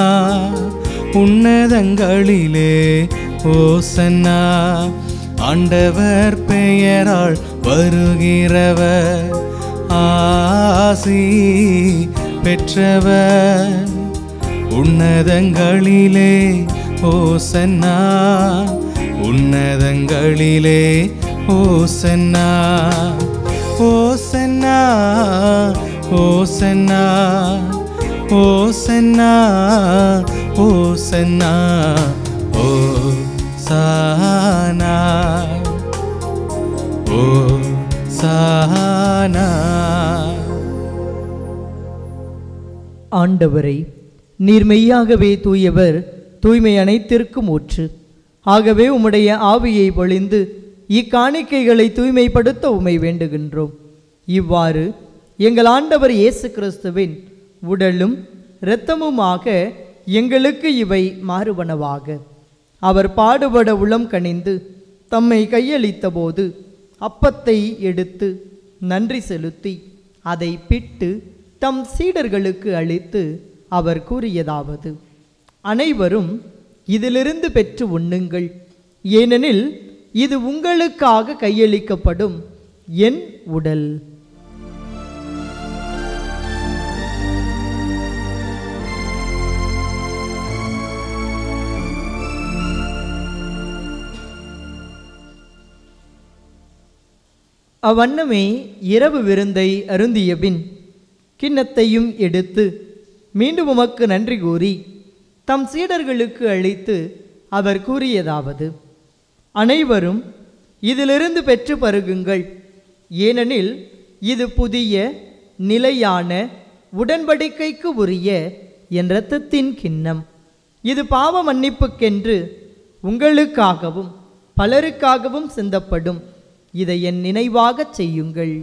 உன்னதங்களிலே ஓசன்னா ஆண்டவர் பெயரால் வருகிறவர் ஆசி பெற்றவர் உன்னதங்களிலே ஓசன்னா உன்னதங்களிலே ஓசன்னா ஓசன்னா ஓசன்னா ஓசன்னா ஓசன்னா ஓ சானா ஓ சானா ஆண்டவரை நீர் மெய்யாகவே தூயவர் தூய்மை அனைத்திற்கும் ஊற்று ஆகவே உம்முடைய ஆவியை பொழிந்து இக்காணிக்கைகளை தூய்மைப்படுத்த உமை வேண்டுகின்றோம் இவ்வாறு எங்கள் ஆண்டவர் இயேசு கிறிஸ்துவின் உடலும் இரத்தமுமாக எங்களுக்கு இவை மாறுவனவாக அவர் பாடுபட உளம் கனிந்து தம்மை கையளித்த போது அப்பத்தை எடுத்து நன்றி செலுத்தி அதை பிட்டு தம் சீடர்களுக்கு அளித்து அவர் கூறியதாவது அனைவரும் இதிலிருந்து பெற்று உண்ணுங்கள் ஏனெனில் இது உங்களுக்காக கையளிக்கப்படும் என் உடல் அவ்வண்ணமே இரவு விருந்தை அருந்திய பின் கிண்ணத்தையும் எடுத்து மீண்டும் உமக்கு நன்றி கூறி தம் சீடர்களுக்கு அளித்து அவர் கூறியதாவது அனைவரும் இதிலிருந்து பெற்று பருகுங்கள் ஏனெனில் இது புதிய நிலையான உடன்படிக்கைக்கு உரிய என் இரத்தத்தின் கிண்ணம் இது பாவ மன்னிப்புக்கென்று உங்களுக்காகவும் பலருக்காகவும் சிந்தப்படும் இதை என் நினைவாகச் செய்யுங்கள்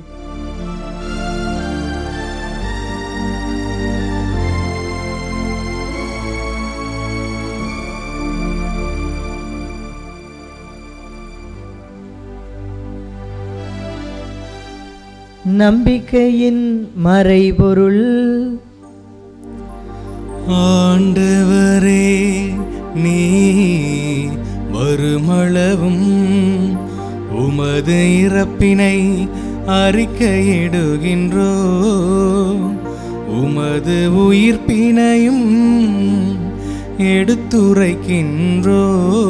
நம்பிக்கையின் மறைபொருள் ஆண்டவரே நீ வருமளவும் உமது இறப்பினை அறிக்கையிடுகின்றோ உமது உயிர்ப்பினையும் எடுத்துரைக்கின்றோ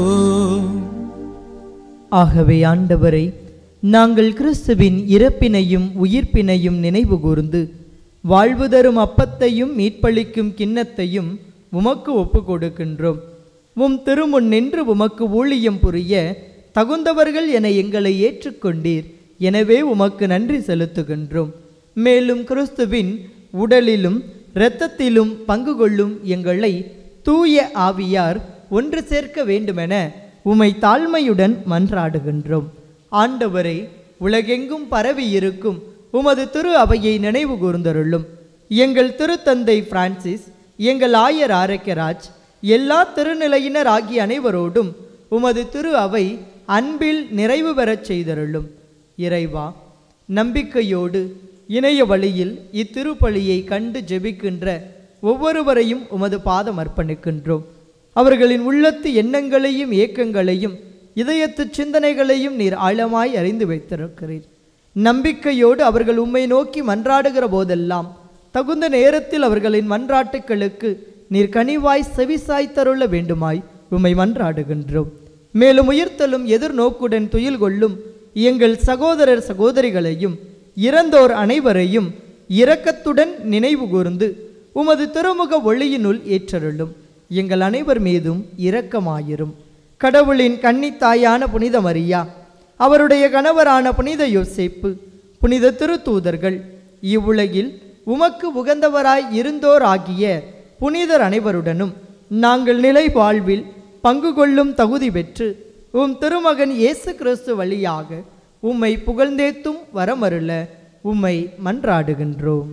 ஆகவே ஆண்டவரை நாங்கள் கிறிஸ்துவின் இறப்பினையும் உயிர்ப்பினையும் நினைவு கூர்ந்து வாழ்வு தரும் அப்பத்தையும் மீட்பளிக்கும் கிண்ணத்தையும் உமக்கு ஒப்பு கொடுக்கின்றோம் உம் திருமுன் நின்று உமக்கு ஊழியம் புரிய தகுந்தவர்கள் என எங்களை ஏற்றுக்கொண்டீர் எனவே உமக்கு நன்றி செலுத்துகின்றோம் மேலும் கிறிஸ்துவின் உடலிலும் இரத்தத்திலும் பங்கு கொள்ளும் எங்களை தூய ஆவியார் ஒன்று சேர்க்க வேண்டுமென உமை தாழ்மையுடன் மன்றாடுகின்றோம் ஆண்டவரை உலகெங்கும் பரவி இருக்கும் உமது திரு அவையை நினைவு கூர்ந்தருளும் எங்கள் திருத்தந்தை பிரான்சிஸ் எங்கள் ஆயர் ஆரோக்கியராஜ் எல்லா திருநிலையினர் ஆகிய அனைவரோடும் உமது திரு அவை அன்பில் நிறைவு பெறச் செய்தருளும் இறைவா நம்பிக்கையோடு இணைய வழியில் இத்திருப்பலியை கண்டு ஜெபிக்கின்ற ஒவ்வொருவரையும் உமது பாதம் அர்ப்பணிக்கின்றோம் அவர்களின் உள்ளத்து எண்ணங்களையும் ஏக்கங்களையும் இதயத்து சிந்தனைகளையும் நீர் ஆழமாய் அறிந்து வைத்திருக்கிறீர் நம்பிக்கையோடு அவர்கள் உம்மை நோக்கி மன்றாடுகிற போதெல்லாம் தகுந்த நேரத்தில் அவர்களின் மன்றாட்டுக்களுக்கு நீர் கனிவாய் செவிசாய்த்தருள வேண்டுமாய் உம்மை மன்றாடுகின்றோம் மேலும் உயிர்த்தலும் எதிர்நோக்குடன் துயில் கொள்ளும் எங்கள் சகோதரர் சகோதரிகளையும் இறந்தோர் அனைவரையும் இரக்கத்துடன் நினைவு கூர்ந்து உமது திருமுக ஒளியினுள் ஏற்றருளும் எங்கள் அனைவர் மீதும் இரக்கமாயிரும் கடவுளின் கன்னித்தாயான புனித மரியா அவருடைய கணவரான புனித யோசேப்பு புனித திருத்தூதர்கள் இவ்வுலகில் உமக்கு உகந்தவராய் இருந்தோர் ஆகிய புனிதர் அனைவருடனும் நாங்கள் நிலை வாழ்வில் பங்கு கொள்ளும் தகுதி பெற்று உம் திருமகன் இயேசு கிறிஸ்து வழியாக உம்மை புகழ்ந்தேத்தும் வரமருள உம்மை மன்றாடுகின்றோம்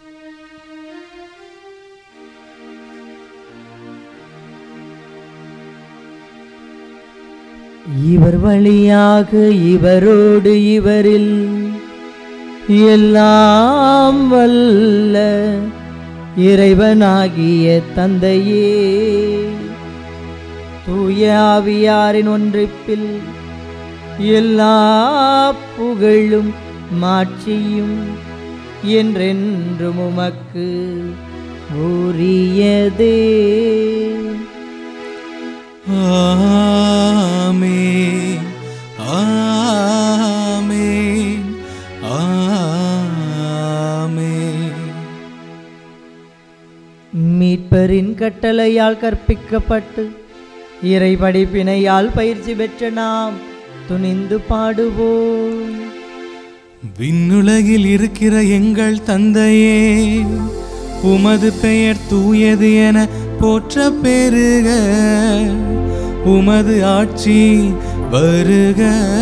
இவர் வழியாக இவரோடு இவரில் எல்லாம் வல்ல இறைவனாகிய தந்தையே தூய ஆவியாரின் ஒன்றிப்பில் எல்லா புகழும் மாட்சியும் என்றென்றும் உமக்கு உரியதே ஆமென் ஆமென் ஆமென் மீட்பரின் கட்டளையால் கற்பிக்கப்பட்டு இறை படிப்பினையால் பயிற்சி பெற்ற நாம் துணிந்து பாடுவோம் விண்ணுலகில் இருக்கிற எங்கள் தந்தையே உமது பெயர் தூயது என போற்ற பெருக உமது ஆட்சி வருக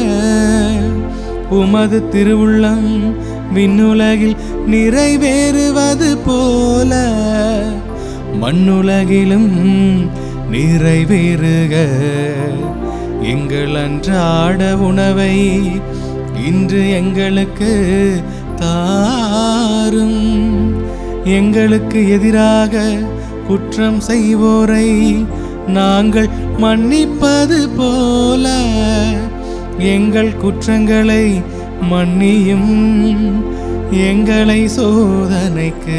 உமது திருவுள்ளம் விண்ணுலகில் நிறைவேறுவது போல மண்ணுலகிலும் நிறைவேறுக எங்கள் அன்றாட உணவை இன்று எங்களுக்கு தாரும் எங்களுக்கு எதிராக குற்றம் செய்வோரை நாங்கள் மன்னிப்பது போல எங்கள் குற்றங்களை மன்னியும் எங்களை சோதனைக்கு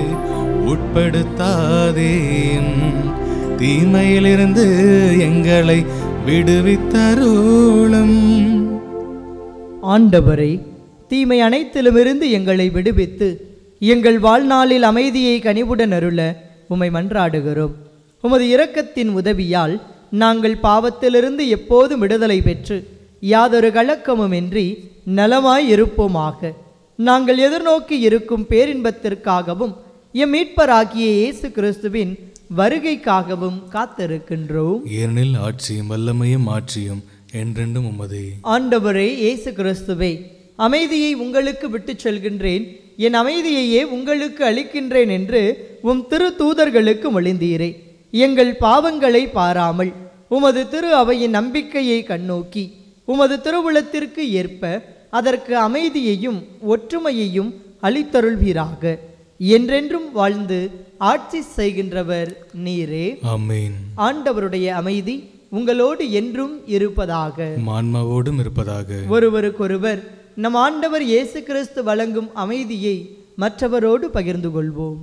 உட்படுத்தாதேயும் தீமையிலிருந்து எங்களை விடுவித்தருளும் ஆண்டவரே தீமை அனைத்திலுமிருந்து எங்களை விடுவித்து எங்கள் வாழ்நாளில் அமைதியை கனிவுடன் அருள உம்மை மன்றாடுகிறோம் உமது இரக்கத்தின் உதவியால் நாங்கள் பாவத்திலிருந்து எப்போதும் விடுதலை பெற்று யாதொரு கலக்கமுமின்றி நலமாய் இருப்போமாக நாங்கள் எதிர்நோக்கி இருக்கும் பேரின்பத்திற்காகவும் எம் மீட்பராகிய இயேசு கிறிஸ்துவின் வருகைக்காகவும் காத்திருக்கின்றோம் ஏனெனில் ஆட்சியும் வல்லமையும் ஆட்சியும் என்றென்றும் உமதே ஆண்டவரே இயேசு கிறிஸ்துவே அமைதியை உங்களுக்கு விட்டுச் செல்கின்றேன் என் அமைதியையே உங்களுக்கு அளிக்கின்றேன் என்று உம் திரு தூதர்களுக்கு மொழிந்தீரே எங்கள் பாவங்களை பாராமல் உமது திரு அவையின் நம்பிக்கையை கண்ணோக்கி உமது திருவுளத்திற்கு ஏற்ப அதற்கு அமைதியையும் ஒற்றுமையையும் அளித்தருள்வீராக என்றென்றும் வாழ்ந்து ஆட்சி செய்கின்றவர் நீரே ஆமென் ஆண்டவருடைய அமைதி உங்களோடு என்றும் இருப்பதாக உம் ஆன்மாவோடும் இருப்பதாக ஒருவருக்கொருவர் நம் ஆண்டவர் இயேசு கிறிஸ்து வழங்கும் அமைதியை மற்றவரோடு பகிர்ந்து கொள்வோம்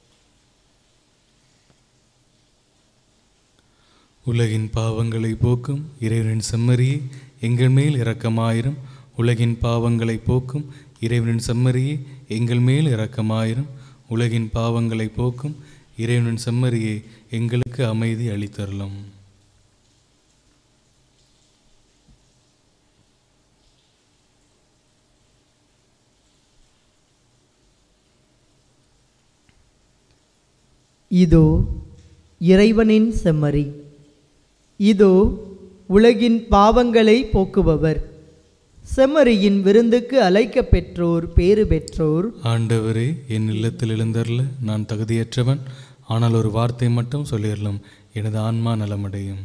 உலகின் பாவங்களை போக்கும் இறைவனின் செம்மறியே எங்கள் மேல் இரக்கமாயிரும் உலகின் பாவங்களை போக்கும் இறைவனின் செம்மறியே எங்கள் மேல் இரக்கமாயிரும் உலகின் பாவங்களை போக்கும் இறைவனின் செம்மறியே எங்களுக்கு அமைதி அளித்தருளும் இதோ இறைவனின் செம்மறி இதோ உலகின் பாவங்களை போக்குபவர் செம்மறியின் விருந்துக்கு அழைக்கப் பெற்றோர் பேறு பெற்றோர் ஆண்டவரே என் இல்லத்தில் எழுந்தருள நான் தகுதியற்றவன் ஆனால் ஒரு வார்த்தை மட்டும் சொல்லிடலாம் எனது ஆன்மா நலமடையும்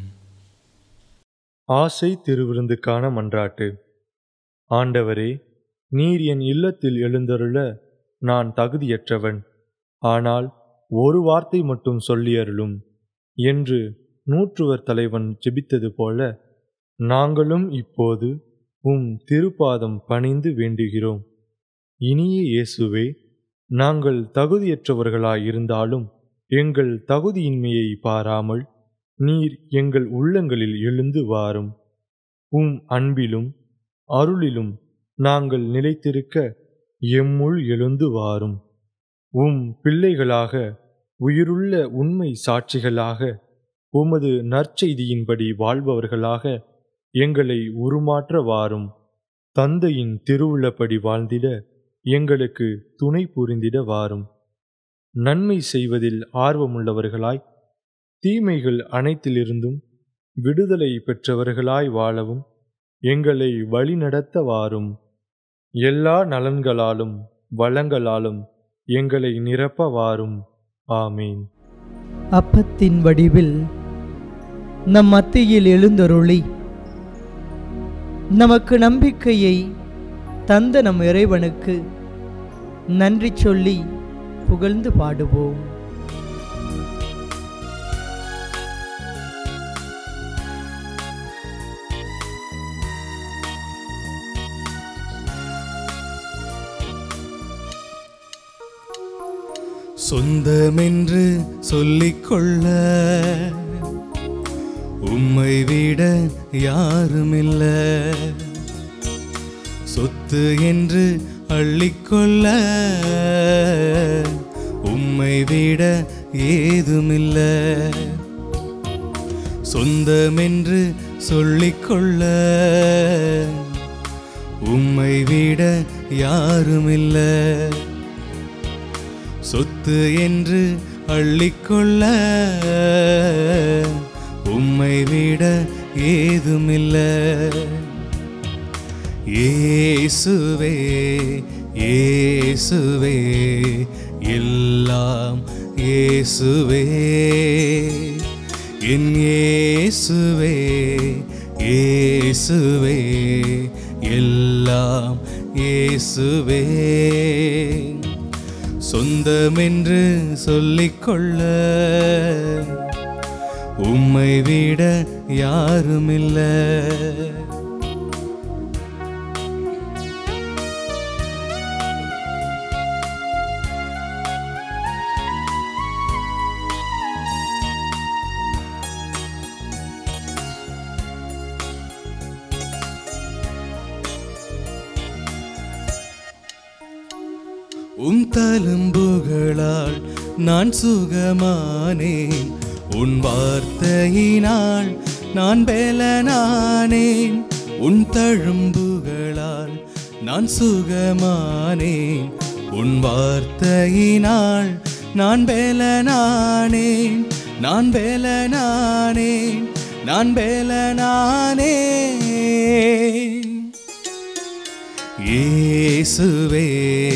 ஆசை திருவிருந்துக்கான மன்றாட்டு ஆண்டவரே நீர் என் இல்லத்தில் எழுந்தருள நான் தகுதியற்றவன் ஆனால் ஒரு வார்த்தை மட்டும் சொல்லியருளும் என்று நூற்றுவர் தலைவன் ஜெபித்தது போல நாங்களும் இப்போது உம் திருப்பாதம் பணிந்து வேண்டுகிறோம் இனிய இயேசுவே நாங்கள் தகுதியற்றவர்களாயிருந்தாலும் எங்கள் தகுதியின்மையை பாராமல் நீர் எங்கள் உள்ளங்களில் எழுந்து வாரும் உம் அன்பிலும் அருளிலும் நாங்கள் நிலைத்திருக்க எம்முள் எழுந்து வாரும் உம் பிள்ளைகளாக உயிருள்ள உண்மை சாட்சிகளாக உமது நற்செய்தியின்படி வாழ்பவர்களாக எங்களை உருமாற்ற வாரும் தந்தையின் திருவுள்ளப்படி வாழ்ந்திட எங்களுக்கு துணை புரிந்திட வாரும் நன்மை செய்வதில் ஆர்வமுள்ளவர்களாய் தீமைகள் அனைத்திலிருந்தும் விடுதலை பெற்றவர்களாய் வாழவும் எங்களை வழிநடத்த வாரும் எல்லா நலன்களாலும் வளங்களாலும் எங்களை நிரப்ப வாரும் ஆமீன் அப்பத்தின் வடிவில் நம் மத்தியில் எழுந்தருளி நமக்கு நம்பிக்கையை தந்த நம் இறைவனுக்கு நன்றி சொல்லி புகழ்ந்து பாடுவோம் சொந்தமென்று சொல்லிக்கொள்ள உம்மை விட யாருமில்ல சொத்து என்று அள்ளிக்கொள்ள உம்மை விட ஏதுமில்ல சொந்தமென்று சொல்லிக்கொள்ள உம்மை விட யாருமில்ல சொத்து என்று அள்ளிக்கொள்ள உம்மை விட ஏதுமில்ல இயேசுவே இயேசுவே எல்லாம் இயேசுவே என் இயேசுவே இயேசுவே எல்லாம் இயேசுவே சொந்தமென்று சொல்லிக்கொள்ள உம்மை விட யாருமில்ல உம் தழும்புகளால் நான் சுகமானேன் உன் வார்த்தையினால் நான் பெலனானேன் உன் தழும்புகளால் நான் சுகமானேன் உன் வார்த்தையினால் நான் பெலனானேன் நான் பெலனானேன் நான் பெலனானேன் இயேசுவே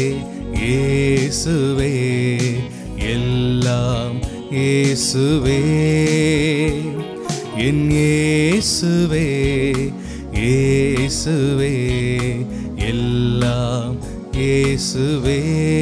இயேசுவே எல்லாம் இயேசுவே என் இயேசுவே இயேசுவே எல்லாம் இயேசுவே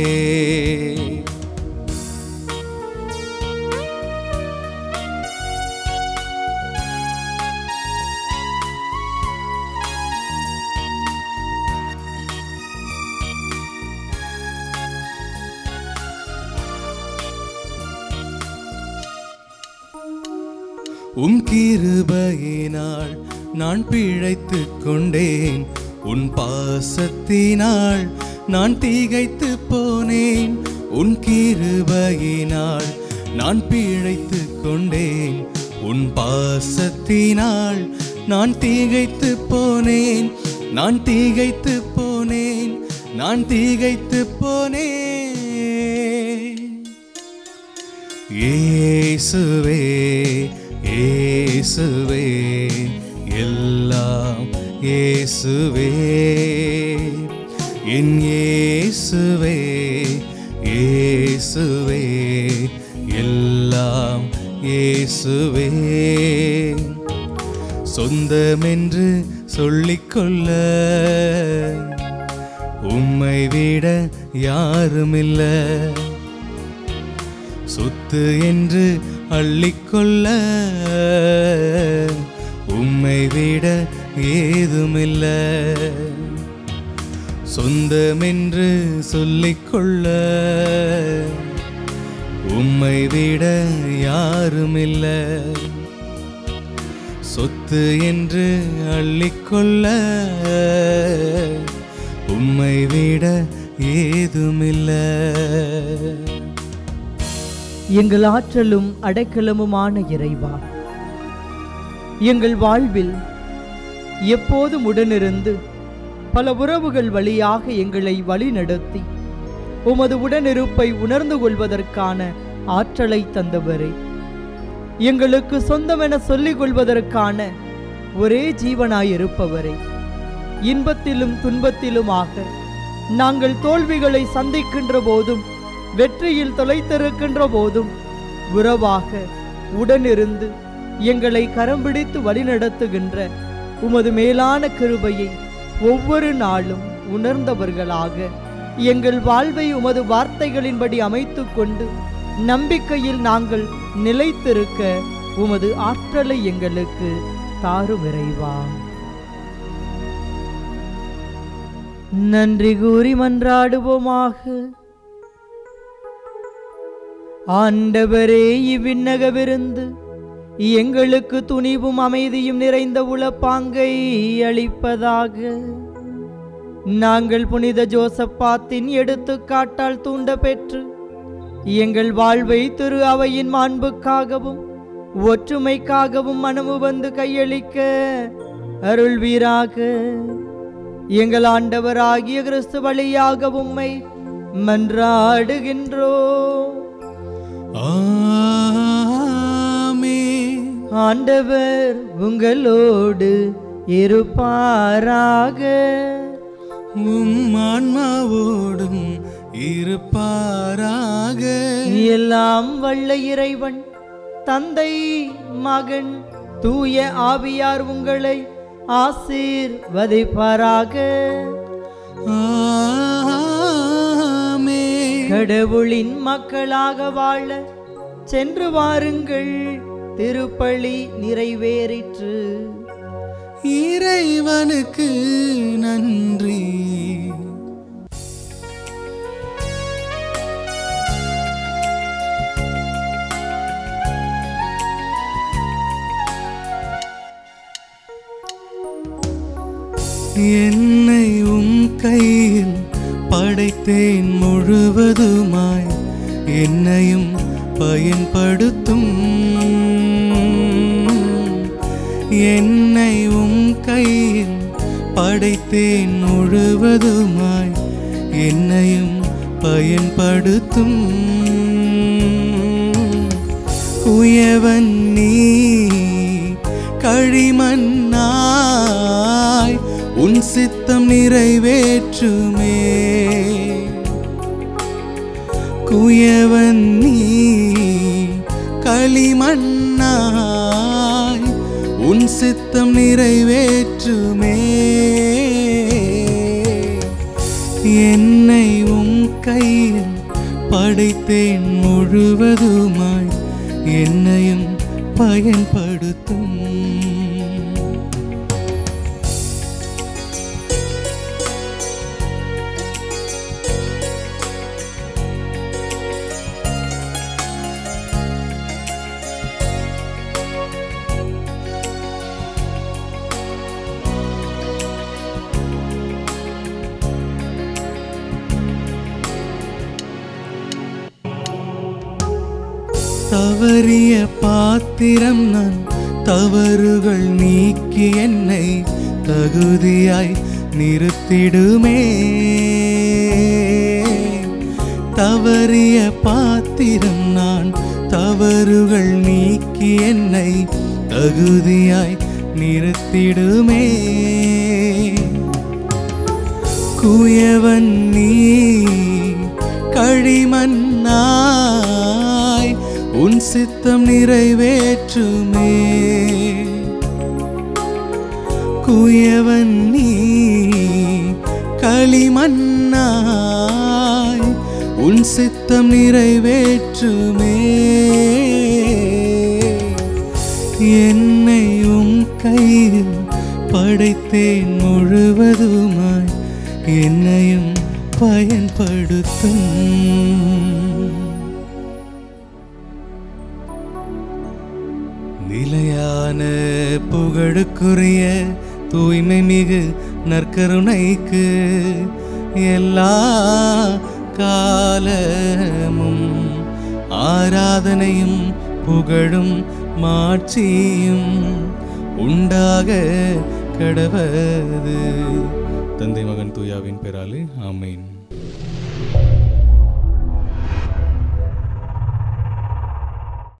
உம் கிருபையினால் நான் பிழைத்துக் கொண்டேன் உன் பாசத்தினால் நான் திகைத்து போனேன் உன் கிருபையினால் நான் பிழைத்துக் கொண்டேன் உன் பாசத்தினால் நான் திகைத்து போனேன் நான் திகைத்து போனேன் நான் திகைத்து போனேன் இயேசுவே இயேசுவே எல்லாம் இயேசுவே என் இயேசுவே இயேசுவே எல்லாம் இயேசுவே சொந்தமென்று சொல்லிக்கொள்ள உம்மை விட யாருமில்ல சொத்து என்று அள்ளிக்கொள்ள உம்மை விட ஏதுமில்ல சொந்தமென்று சொல்லிக்கொள்ள உம்மை விட யாருமில்ல சொத்து என்று அள்ளிக்கொள்ள உம்மை விட ஏதுமில்லை எங்கள் ஆற்றலும் அடைக்கலமுமான இறைவா எங்கள் வாழ்வில் எப்போதும் உடனிருந்து பல உறவுகள் வழியாக எங்களை வழிநடத்தி உமது உடனிருப்பை உணர்ந்து கொள்வதற்கான ஆற்றலை தந்தவரே எங்களுக்கு சொந்தமென சொல்லிக் கொள்வதற்கான ஒரே ஜீவனாயிருப்பவரே இன்பத்திலும் துன்பத்திலுமாக நாங்கள் தோல்விகளை சந்திக்கின்ற போதும் வெற்றியில் தொலைத்திருக்கின்ற போதும் உறவாக உடனிருந்து எங்களை கரம் பிடித்து வழிநடத்துகின்ற உமது மேலான கிருபையை ஒவ்வொரு நாளும் உணர்ந்தவர்களாக எங்கள் வாழ்வை உமது வார்த்தைகளின்படி அமைத்துக் கொண்டு நம்பிக்கையில் நாங்கள் நிலைத்திருக்க உமது ஆற்றலை எங்களுக்கு தாரும் இறைவா நன்றி கூறி மன்றாடுவோமாக ஆண்டவரே இவ்விண்ணக விருந்து எங்களுக்கு துணிவும் அமைதியும் நிறைந்த உளப்பாங்கை அளிப்பதாக நாங்கள் புனித ஜோசப்பாத்தின் எடுத்துக்காட்டால் தூண்ட பெற்று எங்கள் வாழ்வை திரு அவையின் மாண்புக்காகவும் ஒற்றுமைக்காகவும் மனமு வந்து கையளிக்க அருள்வீராக எங்கள் ஆண்டவராகிய கிறிஸ்து வழியாக உம்மை மன்றாடுகின்றோ ஆமென் ஆண்டவர் உங்களோடு இருப்பாராக உம் ஆன்மாவோடும் இருப்பாராக எல்லாம் வல்ல இறைவன் தந்தை மகன் தூய ஆவியார் உங்களை ஆசீர்வதிப்பாராக ஆமென் கடவுளின் மக்களாக வாழ சென்று வாருங்கள் திருப்பலி நிறைவேறிற்று இறைவனுக்கு நன்றி என்னை உம் கையில் படைத்தேன் முழுவதுமாய் என்னையும் பயன்படுத்தும் என்னை உம் கையில் படைத்தேன் முழுவதுமாய் என்னையும் பயன்படுத்தும் உயவன் நீ களிமண்ணாய் உன் சித்தம் நிறைவேற்றுமே குயவன் நீ களிமண்ணாய் உன் சித்தம் நிறைவேற்றுமே என்னை உம் கையில் படைத்தேன் முழுவதுமாய் என்னையும் பயன்படுத்தும் தவறிய பாத்திரம் நான் தவறுகள் நீக்கி என்னை தகுதியாய் நிறுத்திடுமே தவறிய பாத்திரம் நான் தவறுகள் நீக்கி என்னை தகுதியாய் நிறுத்திடுமே குயவன் நீ களிமண்ணாய் உன் சித்தம் நிறைவேற்றுமே குயவன் நீ களிமண்ணாய் உன் சித்தம் நிறைவேற்றுமே என்னை உம் கையில் படைத்தேன் முழுவதுமாய் என்னையும் பயன்படுத்தும் நிலையான புகழுக்குரிய தூய்மை மிகு நற்கருணைக்கு எல்லா காலமும் ஆராதனையும் புகழும் மாட்சியும் உண்டாக கடவது தந்தை மகன் தூயாவின் பெறாலே ஆமேன்